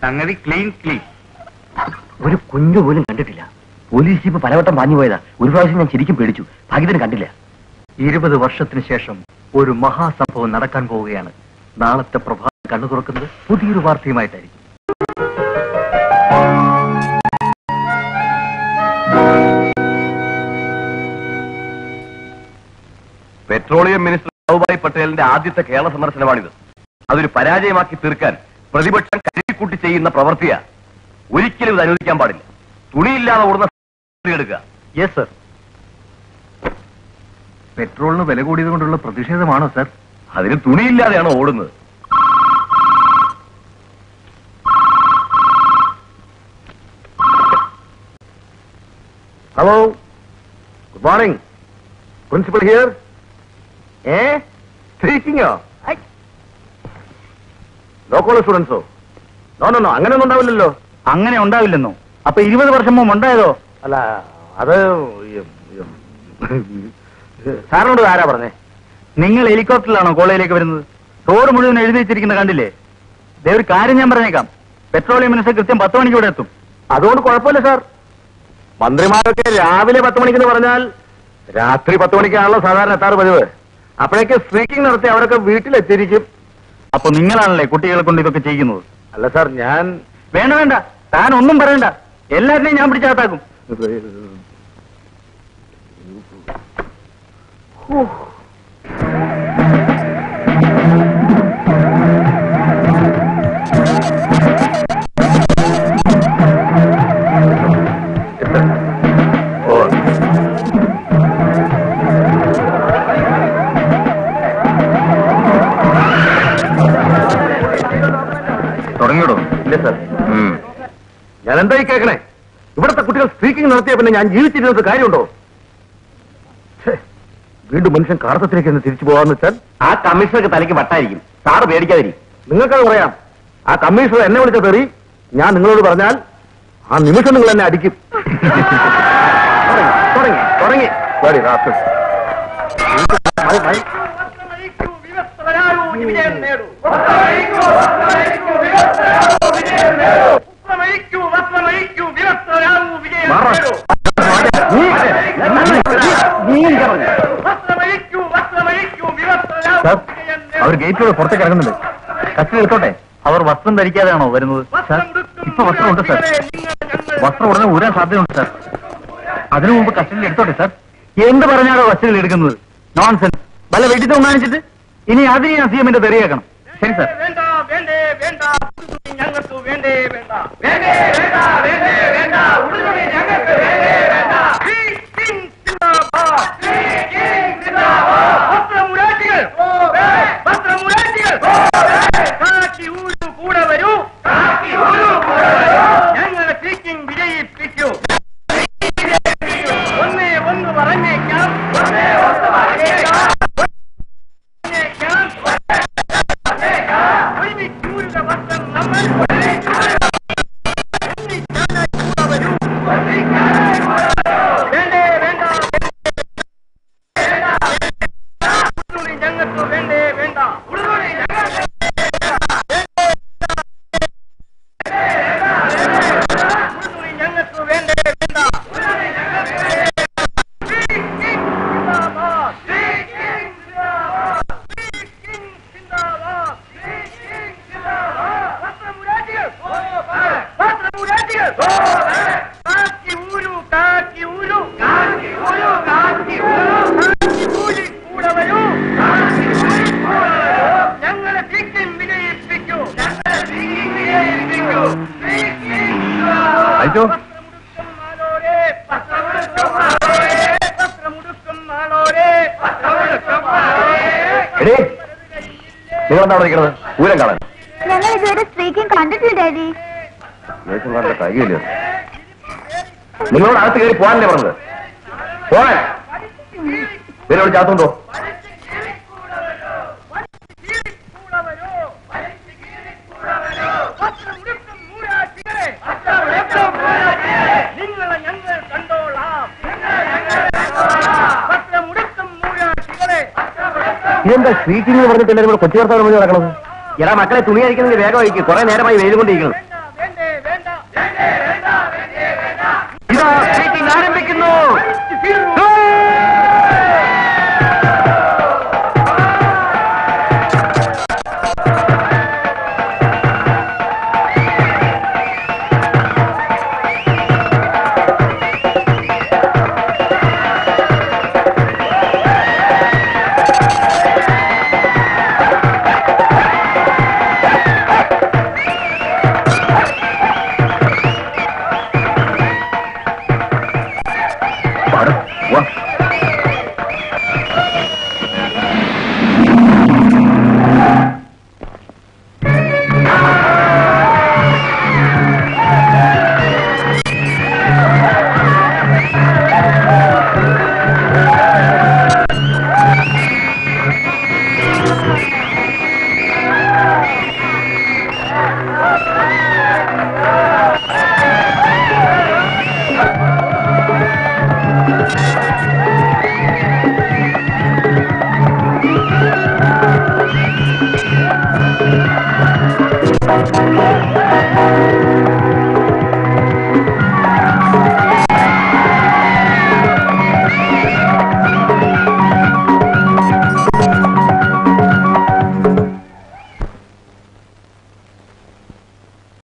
സംഗതി clean clean ഒരു കുഞ്ഞു പോലും കണ്ടിട്ടില്ല പോലീസ് ജീപ്പ് പലവട്ടം പാഞ്ഞു പോയതാ ഒരു പ്രാവശ്യം ഞാൻ ശരിക്കും പേടിച്ചു ഭാഗ്യത്തിന് കണ്ടില്ല ഇരുപത് വർഷത്തിന് ശേഷം ഒരു മഹാസംഭവം നടക്കാൻ പോവുകയാണ് നാളത്തെ പ്രഭാതം കണ്ണു തുറക്കുന്നത് പുതിയൊരു വാർത്തയുമായിട്ടായിരിക്കും പെട്രോളിയം മിനിസ്റ്റർ ബാബുഭായ് പട്ടേലിന്റെ ആദ്യത്തെ കേരള സന്ദർശനമാണിത് അതൊരു പരാജയമാക്കി തീർക്കാൻ പ്രതിപക്ഷം കരുതിക്കൂട്ടി ചെയ്യുന്ന പ്രവൃത്തിയാ ഒരിക്കലും ഇത് അനുവദിക്കാൻ പാടില്ല തുണിയില്ലാതെ ഓടുന്ന എടുക്കുക യെസ് സർ പെട്രോളിന് വില കൂടിയത് കൊണ്ടുള്ള പ്രതിഷേധമാണോ സർ അതിന് തുണിയില്ലാതെയാണോ ഓടുന്നത് hello good morning principal here ഏ സ്പീക്കിങ്ങോ ലോ കോളേജ് സ്റ്റുഡൻസോ നോ നോ നോ അങ്ങനെയൊന്നും ഉണ്ടാവില്ലല്ലോ അങ്ങനെ ഉണ്ടാവില്ലെന്നോ അപ്പൊ ഇരുപത് വർഷം മുമ്പ് ഉണ്ടായതോ അല്ല അത് സാറിനോട് ആരാ പറഞ്ഞേ നിങ്ങൾ ഹെലികോപ്റ്ററിലാണോ കോളേജിലേക്ക് വരുന്നത് റോഡ് മുഴുവൻ എഴുതി വെച്ചിരിക്കുന്ന കണ്ടില്ലേ ദേ ഒരു കാര്യം ഞാൻ പറഞ്ഞേക്കാം പെട്രോളിയം മിനിസ്റ്റർ കൃത്യം പത്ത് മണിക്ക് ഇവിടെ എത്തും അതുകൊണ്ട് കുഴപ്പമില്ല സാർ മന്ത്രിമാരൊക്കെ രാവിലെ പത്ത് മണിക്കെന്ന് പറഞ്ഞാൽ രാത്രി പത്ത് മണിക്കാണല്ലോ സാധാരണ എത്താറ് പതിവ് അപ്പോഴേക്ക് സ്പീക്കിംഗ് നടത്തി അവരൊക്കെ വീട്ടിലെത്തിയിരിക്കും അപ്പൊ നിങ്ങളാണല്ലേ കുട്ടികളെ കൊണ്ട് ഇതൊക്കെ ചെയ്യുന്നത് അല്ല സാർ ഞാൻ വേണ്ട വേണ്ട താൻ ഒന്നും പറയണ്ട എല്ലാവരുടെയും ഞാൻ പിടിച്ചാത്താക്കും ഓ തുടങ്ങിയോടോ ഇല്ല സാർ ഞാൻ എന്തായി കേൾക്കണേ ഇവിടുത്തെ കുട്ടികൾ സ്പീക്കിംഗ് നടത്തിയ പിന്നെ ഞാൻ ജീവിച്ചിരുന്നത് കാര്യമുണ്ടോ ഛേ, വീണ്ടും മനുഷ്യൻ കാർത്തത്തിലേക്ക് എന്ന് തിരിച്ചു പോകാന്ന് വെച്ചാൽ ആ കമ്മീഷണർക്ക് തലയ്ക്ക് വട്ടായിരിക്കും സാറ് പേടിക്കാതിരിക്കും നിങ്ങൾക്കത് പറയാം ആ കമ്മീഷണർ എന്നെ വിളിച്ച തെറി ഞാൻ നിങ്ങളോട് പറഞ്ഞാൽ ആ നിമിഷം നിങ്ങൾ എന്നെ അടിക്കും തുടങ്ങി, തുടങ്ങി തുടങ്ങി Bloody rascals. മതി, മതി. മാറാ. നീ നീ എനിക്ക് പറഞ്ഞു. സാർ അവർ ഗേറ്റിലൂടെ പുറത്തേക്ക് ഇറങ്ങുന്നുണ്ട് കസ്റ്റഡി എടുത്തോട്ടെ അവർ വസ്ത്രം ധരിക്കാതെയാണോ വരുന്നത് സാർ ഇപ്പൊ വസ്ത്രമുണ്ട് സാർ വസ്ത്രം ഉടനെ ഊരാൻ സാധ്യതയുണ്ട് സാർ അതിനു മുമ്പ് കസ്റ്റഡിയിൽ എടുത്തോട്ടെ സാർ എന്ത് പറഞ്ഞാണോ കസ്റ്റഡിയിൽ എടുക്കുന്നത് നോൺസെൻസ് വല്ല വെട്ടിത്തം കാണിച്ചിട്ട് ഇനി അതിന് ഞാൻ സി എമ്മിന്റെ തെറിയേക്കണം ശരി സാർ വേണ്ട വേണ്ടേ വേണ്ട ഉടുതുണി ഞങ്ങൾക്ക് വേണ്ടേ വേണ്ട വേണ്ടേ വേണ്ട വേണ്ടേ വേണ്ട ഉടുതുണി ഞങ്ങൾക്ക് വേണ്ടേ വേണ്ട ശ്രീ കിങ് സിന്ദാബാദ് ശ്രീ കിങ് സിന്ദാബാദ് വസ്ത്രമുരാറ്റികൾ വസ്ത്രമുരാറ്റികൾ കാക്കി ഊരു കൂടെ വരൂ കാക്കി ഊരു കൂടെ വരൂ ഞങ്ങളെ ശ്രീ കിങ് വിജയിപ്പിക്കൂ ഒന്നേ ഒന്ന് പറഞ്ഞേക്കാം ഒന്നേ ഒന്ന് പറഞ്ഞേക്കാം പറഞ്ഞേക്കാം ഒരുമിച്ചൂരുക വസ്ത്രം നമ്മൾ വേണ്ടേ വേണ്ട ഉടുതുണി ഞങ്ങൾക്ക് വേണ്ടേ വേണ്ട ഉടുതുണി ഞങ്ങൾക്ക് ഉടുതുണി ഞങ്ങൾക്ക് വേണ്ടേ വേണ്ട ശ്രീ കിങ് സിന്ദാബാദ് ശ്രീ കിങ് സിന്ദാബാദ് ശ്രീ കിങ് സിന്ദാബാദ് ശ്രീ കിങ് സിന്ദാബാദ് വസ്ത്രമുരാറ്റികൾ വസ്ത്രമുരാറ്റികൾ കാക്കി ഊരു കാക്കി ഊരു കാക്കി ഊരു കാക്കി ഊരു കാക്കി ഊരി കൂടെ വരൂ കാക്കി ഊരി കൂടെ വരൂ ഞങ്ങളെ സീക്കിം വിജയിപ്പിക്കൂ ഞങ്ങളെ സീക്കിം വിജയിപ്പിക്കൂ ശ്രീ കിങ് അയച്ചോ? വസ്ത്രമുടുക്കും ആളോരെ വസ്ത്രമുടുക്കും ആളോരെ വസ്ത്രമുടുക്കും ആളോരെ വസ്ത്രമുടുക്കും ആളോരെ എടീ നിങ്ങൾ എന്താ ഇരിക്കുന്നത് ഊരം കാണാൻ ഞങ്ങൾ ഇതുവരെ സ്ത്രീക്കും കണ്ടിട്ടില്ല ഡാഡി ദേശം കാണേണ്ട കാര്യമില്ല നിങ്ങളോട് അകത്ത് കയറി പോകാനല്ലേ പറഞ്ഞത് പോകാൻ ഇതിനോട് ചാത്തുണ്ടോ നിങ്ങളെ ഞങ്ങൾ കണ്ടോളാം വസ്ത്രമുടുക്കും മൂരാട്ടികളെ ഇതെന്താ സ്പീക്കിംഗ് പറഞ്ഞിട്ട് എല്ലാവരും കൂടെ കൊച്ചു വർത്താനം വഴി നടക്കണത് എടാ മക്കളെ തുണി അഴിക്കുന്നത് വേഗം അഴിക്കും കുറെ നേരമായി വെയിൽ കൊണ്ടിരിക്കണം